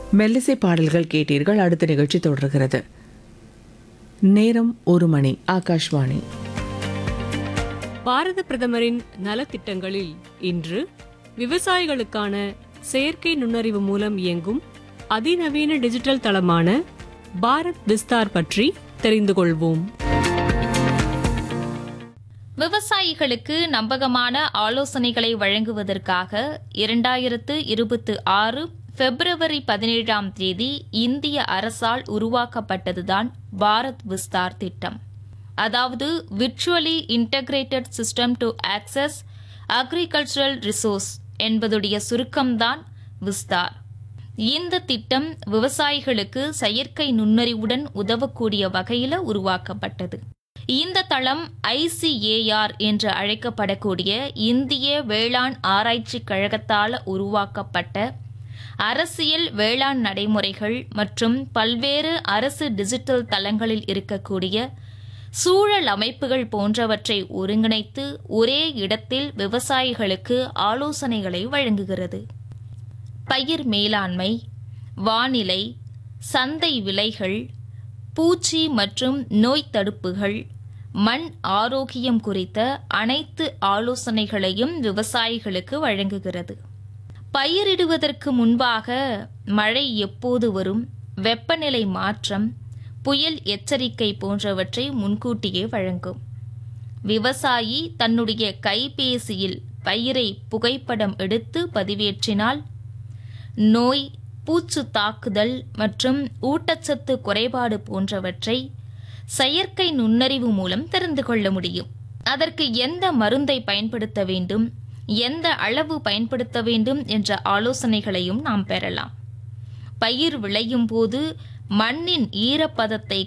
மெல்லிசை பாடல்கள் கேட்டீர்கள் அடுத்த நிகழ்ச்சி தொடர்கிறது நேரம் ஒரு மணி ஆகாஷ்வாணி பாரத பிரதமரின் நலத்திட்டங்களில் இன்று விவசாயிகளுக்கான செயற்கை நுண்ணறிவு மூலம் இயங்கும் அதிநவீன டிஜிட்டல் தளமான பாரத் விஸ்தார் பற்றி தெரிந்து கொள்வோம் விவசாயிகளுக்கு நம்பகமான ஆலோசனைகளை வழங்குவதற்காக இரண்டாயிரத்து இருபத்து ஆறு பிப்ரவரி பதினேழாம் தேதி இந்திய அரசால் உருவாக்கப்பட்டதுதான் பாரத் விஸ்தார் திட்டம் அதாவது virtually integrated system to access agricultural resource என்பதுடைய சுருக்கம்தான் விஸ்தார் இந்த திட்டம் விவசாயிகளுக்கு செயற்கை நுண்ணறிவுடன் உதவக்கூடிய வகையில உருவாக்கப்பட்டது இந்த தளம் ஐசிஏஆர் என்று அழைக்கப்படக்கூடிய இந்திய வேளாண் ஆராய்ச்சி கழகத்தால் உருவாக்கப்பட்ட அரசியல் வேளாண் நடைமுறைகள் மற்றும் பல்வேறு அரசு டிஜிட்டல் தளங்களில் இருக்கக்கூடிய சூழல் அமைப்புகள் போன்றவற்றை ஒருங்கிணைத்து ஒரே இடத்தில் விவசாயிகளுக்கு ஆலோசனைகளை வழங்குகிறது பயிர் மேலாண்மை வானிலை சந்தை விலைகள் பூச்சி மற்றும் நோய் தடுப்புகள் மண் ஆரோக்கியம் குறித்த அனைத்து ஆலோசனைகளையும் விவசாயிகளுக்கு வழங்குகிறது பயிரிடுவதற்கு முன்பாக மழை எப்போது வரும் வெப்பநிலை மாற்றம் புயல் எச்சரிக்கை போன்றவற்றை முன்கூட்டியே வழங்கும் விவசாயி தன்னுடைய கைபேசியில் பயிரை புகைப்படம் எடுத்து பதிவேற்றினால் நோய் பூச்சு தாக்குதல் மற்றும் ஊட்டச்சத்து குறைபாடு போன்றவற்றை செயற்கை நுண்ணறிவு மூலம் தெரிந்து கொள்ள முடியும் அதற்கு எந்த மருந்தை பயன்படுத்த வேண்டும் எந்த அளவு பயன்படுத்த வேண்டும் என்ற ஆலோசனைகளையும் நாம் பெறலாம் பயிர் விளையும் போது மண்ணின் ஈரப்பதத்தை